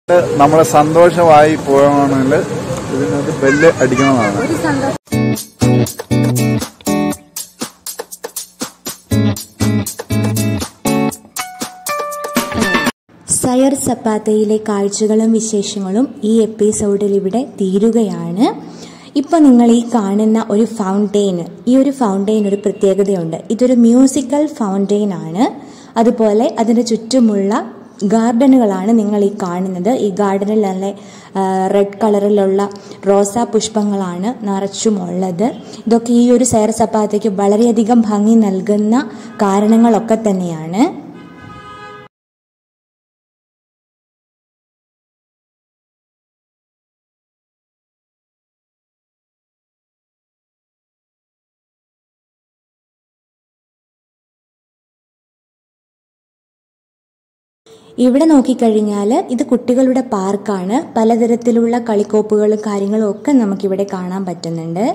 നമ്മളെ സന്തോഷമായി പോകണമെങ്കിൽ ഇതിനകത്ത് ബെല്ല് അടിക്കണമെന്നാണ് ഒരു സന്തോഷം സയർ സപ്പാത്തയിലെ കാഴ്ചകളും വിശേഷങ്ങളും ഈ എപ്പിസോഡിൽ ഇവിടെ തീരുകയാണ് ഇപ്പോൾ നിങ്ങൾ ഈ കാണുന്ന ഒരു ഫൗണ്ടെയിൻ ഈ ഒരു ഫൗണ്ടെയിൻ ഒരു പ്രത്യേകതയുണ്ട് ഇതൊരു മ്യൂസിക്കൽ ഫൗണ്ടെയിൻ ആണ് അതുപോലെ അതിന് ചുറ്റുമുള്ള ഗാർഡനുകളാണ് നിങ്ങൾ ഈ കാണുന്നത് ഈ ഗാർഡനിൽ നല്ല റെഡ് കളറിലുള്ള റോസാ പുഷ്പങ്ങളാണ് നിറച്ചുമുള്ളത് ഇതൊക്കെ ഈ ഒരു സയർ സപ്പാത്തയ്ക്ക് വളരെയധികം ഭംഗി നൽകുന്ന കാരണങ്ങളൊക്കെ തന്നെയാണ് ഇവിടെ നോക്കിക്കഴിഞ്ഞാൽ ഇത് കുട്ടികളുടെ പാർക്കാണ് പലതരത്തിലുള്ള കളിക്കോപ്പുകളും കാര്യങ്ങളും ഒക്കെ നമുക്കിവിടെ കാണാൻ പറ്റുന്നുണ്ട്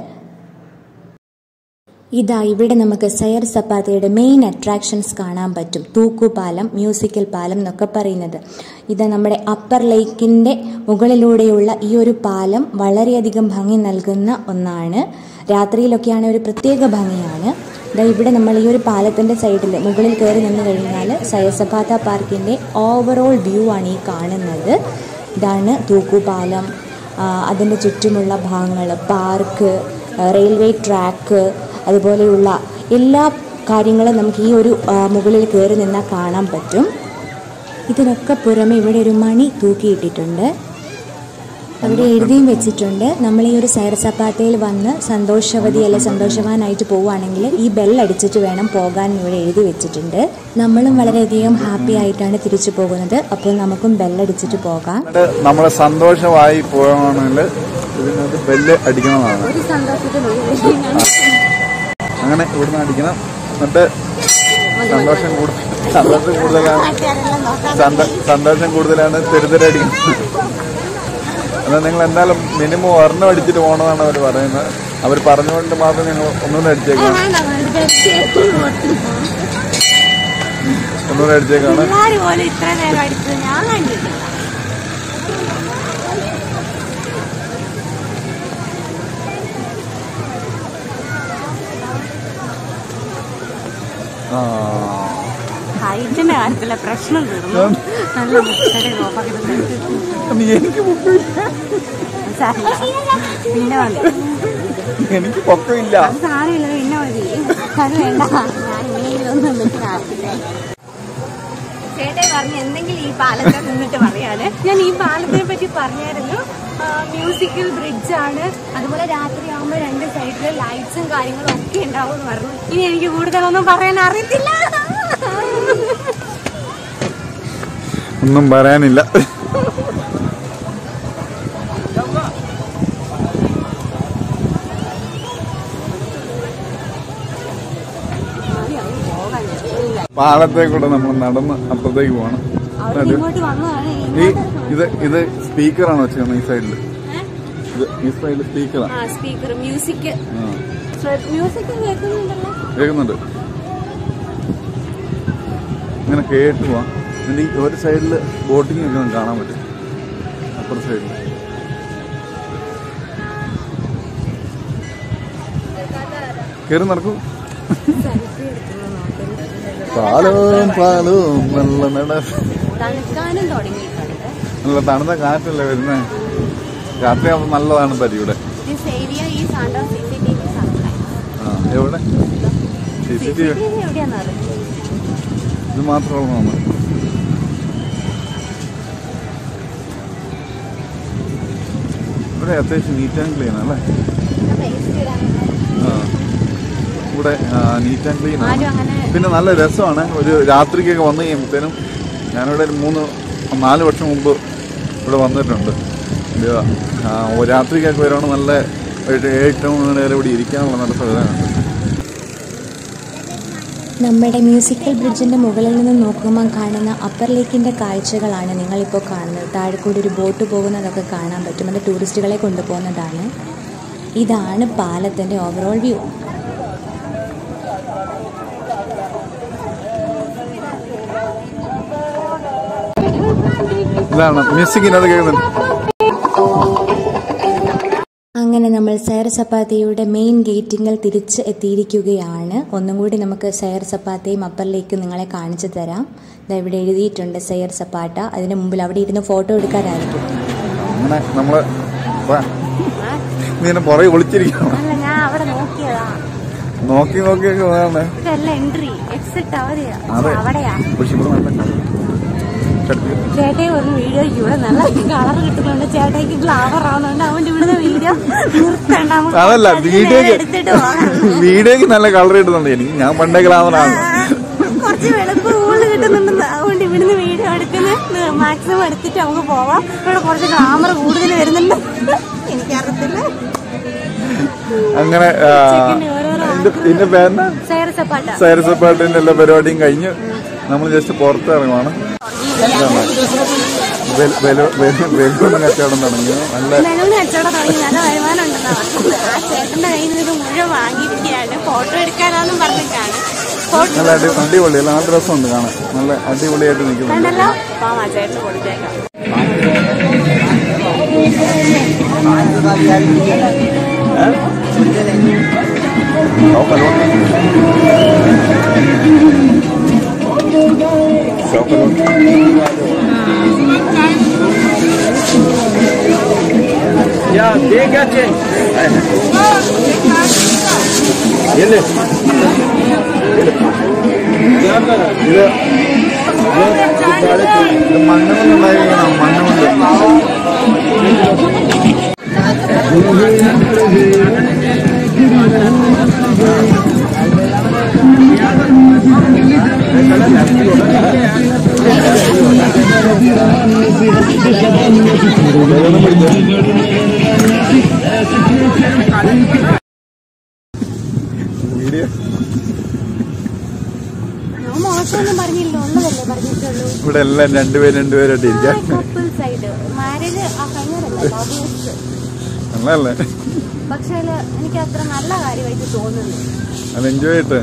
ഇതാ ഇവിടെ നമുക്ക് സയർ സപ്പാത്തയുടെ മെയിൻ അട്രാക്ഷൻസ് കാണാൻ പറ്റും തൂക്കുപാലം മ്യൂസിക്കൽ പാലം എന്നൊക്കെ പറയുന്നത് ഇത് നമ്മുടെ അപ്പർ ലേക്കിന്റെ മുകളിലൂടെയുള്ള ഈ ഒരു പാലം വളരെയധികം ഭംഗി നൽകുന്ന ഒന്നാണ് രാത്രിയിലൊക്കെയാണ് ഒരു പ്രത്യേക ഭംഗിയാണ് ദാ ഇവിടെ നമ്മൾ ഈ ഒരു പാലത്തിന്റെ സൈഡിൽ മുകളിൽ കയറി നിന്ന് കഴിഞ്ഞാൽ സയർ സപ്പാത്ത പാർക്കിന്റെ ഓവറോൾ വ്യൂ ആണ് ഈ കാണുന്നത് ഇതാണ് തൂക്കുപാലം ആ, അതിൻ്റെ ചുറ്റുമുള്ള ഭാഗങ്ങൾ പാർക്ക് റെയിൽവേ ട്രാക്ക് അതുപോലെയുള്ള എല്ലാ കാര്യങ്ങളും നമുക്ക് ഈ ഒരു ആ, മുകളിൽ കയറി നിന്നാൽ കാണാൻ പറ്റും ഇതിനൊക്കെ പുറമെ ഇവിടെ ഒരു മണി തൂക്കിയിട്ടിട്ടുണ്ട് അവിടെ എഴുതിയും വെച്ചിട്ടുണ്ട് നമ്മൾ ഈ ഒരു സൈർ സപ്പാത്തയിൽ വന്ന് സന്തോഷവതി അല്ലെ സന്തോഷവാനായിട്ട് പോവുകയാണെങ്കിൽ ഈ ബെല്ലടിച്ചിട്ട് വേണം പോകാൻ ഇവിടെ എഴുതി വെച്ചിട്ടുണ്ട് നമ്മളും വളരെയധികം ഹാപ്പി ആയിട്ടാണ് തിരിച്ചു പോകുന്നത് അപ്പോൾ നമുക്കും ബെല്ലടിച്ചിട്ട് പോകാം എന്നിട്ട് നമ്മളെ സന്തോഷമായി പോകണമെങ്കിൽ ഇതിനകത്ത് ബെല്ല് അടിക്കണമെന്നാണ് ഒരു സന്തോഷത്തിനുള്ളിൽ ഞാൻ അങ്ങനെ ഇവിടുന്ന് അടിക്കണം എന്നിട്ട് സന്തോഷം കൂടുതൽ സന്തോഷം കൂടുതലാണ് മറ്റാരെല്ലാം നോക്കാൻ സന്ത- സന്തോഷം കൂടുതലാണ് തെരുതെരടിക്കുന്നത് എന്നാൽ നിങ്ങൾ എന്തായാലും മിനിമം ഒരെണ്ണം അടിച്ചിട്ട് പോകണമെന്നാണ് അവർ പറയുന്നത് അവർ പറഞ്ഞുകൊണ്ട് മാത്രം ഞങ്ങൾ ഒന്നുകൂടെ അടിച്ചേക്കാണ് ഒന്നുകൂടെ അടിച്ചേക്കാണ് പിള്ളേർ പോലും ഇത്ര നേരം അടിച്ചത് ഞാൻ കണ്ടിട്ടില്ല ആ ഹൈറ്റിന്റെ കാര്യത്തിലെ പ്രശ്നം തീർന്നു നല്ല മുട്ടയുടെ കോപ്പൊക്കെ നീ എനിക്ക് പൊക്കമില്ല പിന്നെ മതി എനിക്ക് പൊക്കമില്ല അത് സാരമില്ല പിന്നെ മതി അത് വേണ്ട ഞാൻ ഇങ്ങനെയെങ്കിലും ഒന്ന് നിന്നിട്ട് കാണിക്കട്ടെ ചേട്ടൻ പറഞ്ഞ എന്തെങ്കിലും ഈ പാലത്തെ നിന്നിട്ട് പറയാന് ഞാൻ ഈ പാലത്തിനെ പറ്റി പറഞ്ഞായിരുന്നു മ്യൂസിക്കൽ ബ്രിഡ്ജ് ആണ് അതുപോലെ രാത്രി ആകുമ്പോൾ രണ്ട് സൈഡിൽ ലൈറ്റ്സും കാര്യങ്ങളും ഒക്കെ ഉണ്ടാവും എന്ന് പറഞ്ഞു ഇനി എനിക്ക് കൂടുതലൊന്നും പറയാൻ അറിയത്തില്ല ഒന്നും പറയാനില്ല പാലത്തെ കൂടെ നമ്മൾ നടന്ന് അപ്പുറത്തേക്ക് പോകണം അവിടെ ഇങ്ങോട്ട് വന്നതാണ് ഈ ഇത് ഇത് സ്പീക്കറാണ് വെച്ചേക്കുന്നത് ഈ സൈഡിൽ ഇത് ഈ സൈഡിൽ സ്പീക്കറാണ് ആ സ്പീക്കർ മ്യൂസിക് മ്യൂസിക് കേൾക്കുന്നുണ്ടല്ലോ കേൾക്കുന്നുണ്ട് ഇങ്ങനെ കേട്ട് പോവാം എന്നിട്ട് ഈ ഒരു സൈഡിൽ ബോട്ടിംഗ് ഒക്കെ നമുക്ക് കാണാൻ പറ്റും അപ്പുറത്തെ സൈഡിൽ കയറി നടക്കൂ പാലവും പാലവും നല്ല നട തണുക്കാനും തുടങ്ങിയിട്ടുണ്ട് നല്ല തണുത്ത കാറ്റല്ലേ വരുന്നേ രാത്രിയാകുമ്പോൾ നല്ലതാണ് പരിവിടെ this area is under C C T V supply ആ എവിടെ സി സി ടി വി എവിടെയാന്ന് അറിയില്ല ഇത് മാത്രമുള്ള നമ്മൾ ഇവിടെ അത്യാവശ്യം നീറ്റ് ആൻഡ് ക്ലീൻ അല്ലേ ആ ഇവിടെ നീറ്റ് ആൻഡ് ക്ലീൻ ആണ് ആരും അങ്ങനെ പിന്നെ നല്ല രസമാണ് ഒരു രാത്രിക്കൊക്കെ വന്നു കഴിയുമ്പോഴത്തേനും ഞാനിവിടെ ഒരു മൂന്ന് നാല് വർഷം മുമ്പ് ഇവിടെ വന്നിട്ടുണ്ട് ഇത്, ആ, ഓ, രാത്രിക്കൊക്കെ വരുവാണ് നല്ല ഒരു ഏറ്റവും നേരം ഇവിടെ ഇരിക്കാനുള്ള നല്ല സൗകര്യമുണ്ട് നമ്മുടെ മ്യൂസിക്കൽ ബ്രിഡ്ജിന്റെ മുകളിൽ നിന്ന് നോക്കുമ്പോൾ കാണുന്ന അപ്പർ ലേക്കിന്റെ കാഴ്ചകളാണ് നിങ്ങളിപ്പോൾ കാണുന്നത് താഴെ കൂടി ഒരു ബോട്ട് പോകുന്നതൊക്കെ കാണാൻ പറ്റും അത് ടൂറിസ്റ്റുകളെ കൊണ്ടുപോകുന്നതാണ് ഇതാണ് പാലത്തിന്റെ ഓവറോൾ വ്യൂ ഇതാണ് മ്യൂസിക്കിനത് കേൾക്കുന്നുണ്ട് അങ്ങനെ നമ്മൾ സയർ സപ്പാത്തയുടെ മെയിൻ ഗേറ്റിങ്ങിൽ തിരിച്ച് എത്തിയിരിക്കുകയാണ് ഒന്നും കൂടി നമുക്ക് സയർ സപ്പാത്തയും അപ്പറിലേക്കും നിങ്ങളെ കാണിച്ചു തരാം ദാ ഇവിടെ എഴുതിയിട്ടുണ്ട് സയർ സപ്പാട്ട അതിന് മുമ്പിൽ അവിടെ ഇരുന്ന് ഫോട്ടോ എടുക്കാനായിരിക്കും അങ്ങനെ നമ്മള് വാ. നീ എന്നെ പുറകെ ഒളിച്ചിരിക്കണം അല്ല ഞാൻ അവിടെ നോക്കിയതാ നോക്കി നോക്കിയൊക്കെ വേണേ ഇതല്ല എൻട്രി എക്സിറ്റ് അവിടെയാ അതെ. അവിടെയാ പക്ഷെ ഇവിടെ നല്ല ചട്ടി. ചേട്ടയെ ഒരു വീഡിയോയ്ക്ക് ഇവിടെ നല്ല കളർ കിട്ടുന്നുണ്ട് ചേട്ടയ്ക്ക് ഗ്ലാമർ ആവുന്നുണ്ട് അവന്റെ ഇവിടുത്തെ വീഡിയോ നിർത്തണ്ട നമുക്ക് അതല്ല കുറച്ച് വീഡിയോക്ക് നേരം എടുത്തിട്ട് പോകാം. വീഡിയോക്ക് നല്ല കളർ കിട്ടുന്നുണ്ട് എനിക്ക് ഞാൻ പണ്ടേ ഗ്ലാമറാണ് കുറച്ച് വെളുപ്പ് കൂടുതൽ കിട്ടുന്നുണ്ട് അതുകൊണ്ട് ഇവിടുന്ന് വീഡിയോ എടുക്കുന്ന മാക്സിമം എടുത്തിട്ട് നമുക്ക് പോവാം ഇവിടെ കുറച്ച് ഗ്ലാമർ കൂടുതൽ വരുന്നുണ്ട് എനിക്കറിയത്തില്ല അങ്ങനെ ആ, ഇതിന്റെ ഇതിന്റെ പേരെന്നാ സൈറ സപ്പാട്ട സൈരസപ്പാട്ടിന്റെ എല്ലാ പരിപാടിയും കഴിഞ്ഞ് നമ്മൾ ജസ്റ്റ് പുറത്തിറങ്ങുവാണ് ഇതാണ്. ബെ- ബലൂ- ബലൂ- ബലൂൺ കച്ചവടം തുടങ്ങി നല്ല ബലൂൺ കച്ചവടം തുടങ്ങി നല്ല വരുമാനം ഉണ്ടെന്നാ പറഞ്ഞത് ആ ചേട്ടന്റെ കയ്യിൽ നിന്ന് ഇത് മുഴുവൻ വാങ്ങിയിരിക്കുകയാണ് ഫോട്ടോ എടുക്കാനാന്നും പറഞ്ഞിട്ടാണ് ഫോട്ടോ നല്ല അടി അടിപൊളി നല്ല രസമുണ്ട് കാണാൻ നല്ല അടിപൊളിയായിട്ട് നിൽക്കുന്നുണ്ട് കണ്ടല്ലോ പാമാ ചേട്ടന് കൊടുത്തേക്കാം ഇത് ഇത് മണ്ണുകൊണ്ടുണ്ടായിരിക്കണം മണ്ണുകൊണ്ട് വീഡിയോ ഞാൻ മോശമൊന്നും പറഞ്ഞില്ല ഉള്ളതല്ലേ പറഞ്ഞിട്ടുള്ളൂ ഇവിടെ എല്ലാം രണ്ടുപേര് രണ്ടുപേരായിട്ട് ഇരിക്കാം കപ്പിൾ സൈഡ് മാരേജ് ആ കഴിഞ്ഞതല്ലേ obvious. നല്ലതല്ലേ പക്ഷേ എനിക്ക് അത്ര നല്ല കാര്യമായിട്ട് തോന്നുന്നു അത് എൻജോയ് ചെയ്തിട്ട്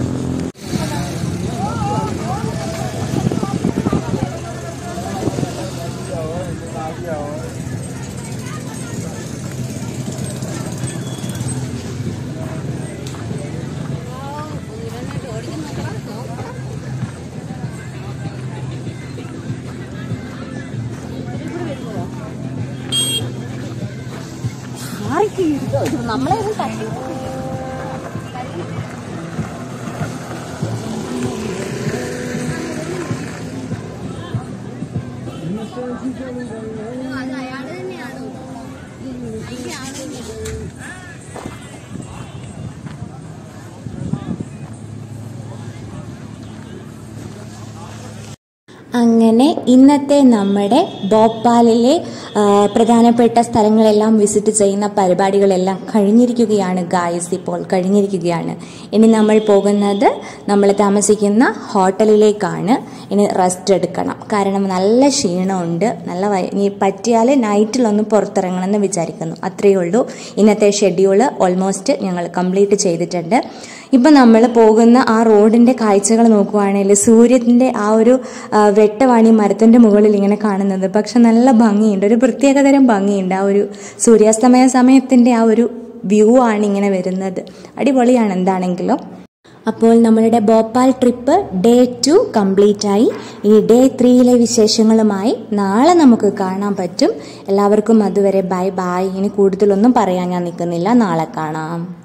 നമ്മളെ ഒന്നും തട്ടി അങ്ങനെ ഇന്നത്തെ നമ്മുടെ ഭോപ്പാലിലെ ആ, പ്രധാനപ്പെട്ട സ്ഥലങ്ങളെല്ലാം വിസിറ്റ് ചെയ്യുന്ന പരിപാടികളെല്ലാം കഴിഞ്ഞിരിക്കുകയാണ് ഗായസ് ഇപ്പോൾ കഴിഞ്ഞിരിക്കുകയാണ് ഇനി നമ്മൾ പോകുന്നത് നമ്മൾ താമസിക്കുന്ന ഹോട്ടലിലേക്കാണ് ഇനി റെസ്റ്റ് എടുക്കണം കാരണം നല്ല ക്ഷീണമുണ്ട് നല്ല വയ- ഇനി പറ്റിയാൽ നൈറ്റിലൊന്ന് പുറത്തിറങ്ങണമെന്ന് വിചാരിക്കുന്നു അത്രയേ ഉള്ളൂ ഇന്നത്തെ ഷെഡ്യൂള് ഓൾമോസ്റ്റ് ഞങ്ങൾ കംപ്ലീറ്റ് ചെയ്തിട്ടുണ്ട് ഇപ്പം നമ്മൾ പോകുന്ന ആ റോഡിൻ്റെ കാഴ്ചകൾ നോക്കുവാണെങ്കിൽ സൂര്യൻ്റെ ആ ഒരു ആ, വെട്ടമാണ് ഈ മരത്തിൻ്റെ മുകളിൽ ഇങ്ങനെ കാണുന്നത് പക്ഷെ നല്ല ഭംഗിയുണ്ട് ഒരു പ്രത്യേകതരം ഭംഗിയുണ്ട് ആ ഒരു സൂര്യാസ്തമയ സമയത്തിൻ്റെ ആ ഒരു വ്യൂ ആണ് ഇങ്ങനെ വരുന്നത് അടിപൊളിയാണ് എന്താണെങ്കിലും അപ്പോൾ നമ്മളുടെ Bhopal trip day two complete ആയി ഇനി ഡേ ത്രീയിലെ വിശേഷങ്ങളുമായി നാളെ നമുക്ക് കാണാൻ പറ്റും എല്ലാവർക്കും അതുവരെ ബൈ ബൈ ഇനി കൂടുതലൊന്നും പറയാൻ ഞാൻ നിൽക്കുന്നില്ല നാളെ കാണാം